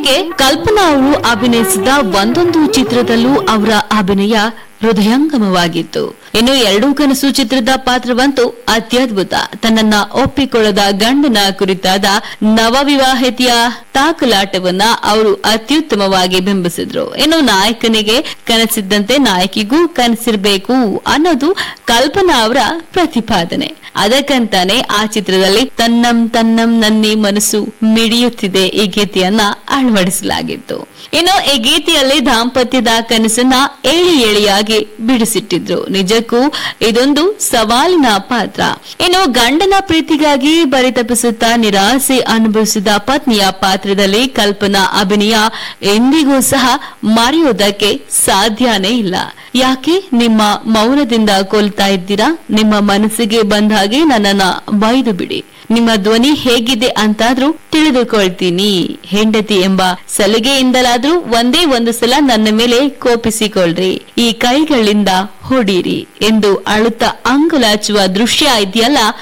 ಹೀಗೆ ಕಲ್ಪನಾ ಅವರು ಅಭಿನಯಿಸಿದ ಒಂದೊಂದು ಚಿತ್ರದಲ್ಲೂ ಅವರ ಅಭಿನಯ ಹೃದಯಂಗಮವಾಗಿತ್ತು ಇನ್ನು ಎರಡೂ ಕನಸು ಚಿತ್ರದ ಪಾತ್ರವಂತೂ ಅತ್ಯದ್ಭುತ ತನ್ನನ್ನ ಒಪ್ಪಿಕೊಳ್ಳದ ಗಂಡನ ಕುರಿತಾದ ನವವಿವಾಹಿತೆಯ ತಾಕಲಾಟವನ್ನ ಅವರು ಅತ್ಯುತ್ತಮವಾಗಿ ಬಿಂಬಿಸಿದ್ರು ಇನ್ನು ನಾಯಕನಿಗೆ ಕನಸಿದ್ದಂತೆ ನಾಯಕಿಗೂ ಕನಸಿರ್ಬೇಕು ಅನ್ನೋದು ಕಲ್ಪನಾ ಅವರ ಪ್ರತಿಪಾದನೆ ಅದಕ್ಕಂತಾನೆ ಆ ಚಿತ್ರದಲ್ಲಿ ತನ್ನಂ ತನ್ನಂ ನನ್ನಿ ಮನಸ್ಸು ಮಿಡಿಯುತ್ತಿದೆ ಈ ಗೀತೆಯನ್ನ ಅಳವಡಿಸಲಾಗಿತ್ತು ಇನ್ನು ಈ ಗೀತೆಯಲ್ಲಿ ದಾಂಪತ್ಯದ ಕನಸನ್ನ ಏಳಿ ಏಳಿಯಾಗಿ ಬಿಡಿಸಿಟ್ಟಿದ್ರು ನಿಜಕ್ಕೂ ಇದೊಂದು ಸವಾಲಿನ ಪಾತ್ರ ಇನ್ನು ಗಂಡನ ಪ್ರೀತಿಗಾಗಿ ಬರಿತಪ್ಪಿಸುತ್ತಾ ನಿರಾಸೆ ಅನುಭವಿಸಿದ ಪತ್ನಿಯ ಪಾತ್ರದಲ್ಲಿ ಕಲ್ಪನಾ ಅಭಿನಯ ಎಂದಿಗೂ ಸಹ ಮರೆಯೋದಕ್ಕೆ ಸಾಧ್ಯನೇ ಇಲ್ಲ ಯಾಕೆ ನಿಮ್ಮ ಮೌನದಿಂದ ಕೊಲ್ತಾ ಇದ್ದೀರಾ ನಿಮ್ಮ ಮನಸ್ಸಿಗೆ ಬಂದ ಹಾಗೆ ನನ್ನನ್ನ ಬೈದು ಬಿಡಿ ನಿಮ್ಮ ಧ್ವನಿ ಹೇಗಿದೆ ಅಂತಾದ್ರೂ ತಿಳಿದುಕೊಳ್ತೀನಿ ಹೆಂಡತಿ ಎಂಬ ಸಲುಗೆಯಿಂದಲಾದ್ರೂ ಒಂದೇ ಒಂದು ಸಲ ನನ್ನ ಮೇಲೆ ಕೋಪಿಸಿಕೊಳ್ಳ್ರಿ ಈ ಕೈಗಳಿಂದ ಹೊಡೀರಿ ಎಂದು ಅಳುತ್ತಾ ಅಂಗುಲಾಚುವ ದೃಶ್ಯ ಇದೆಯಲ್ಲ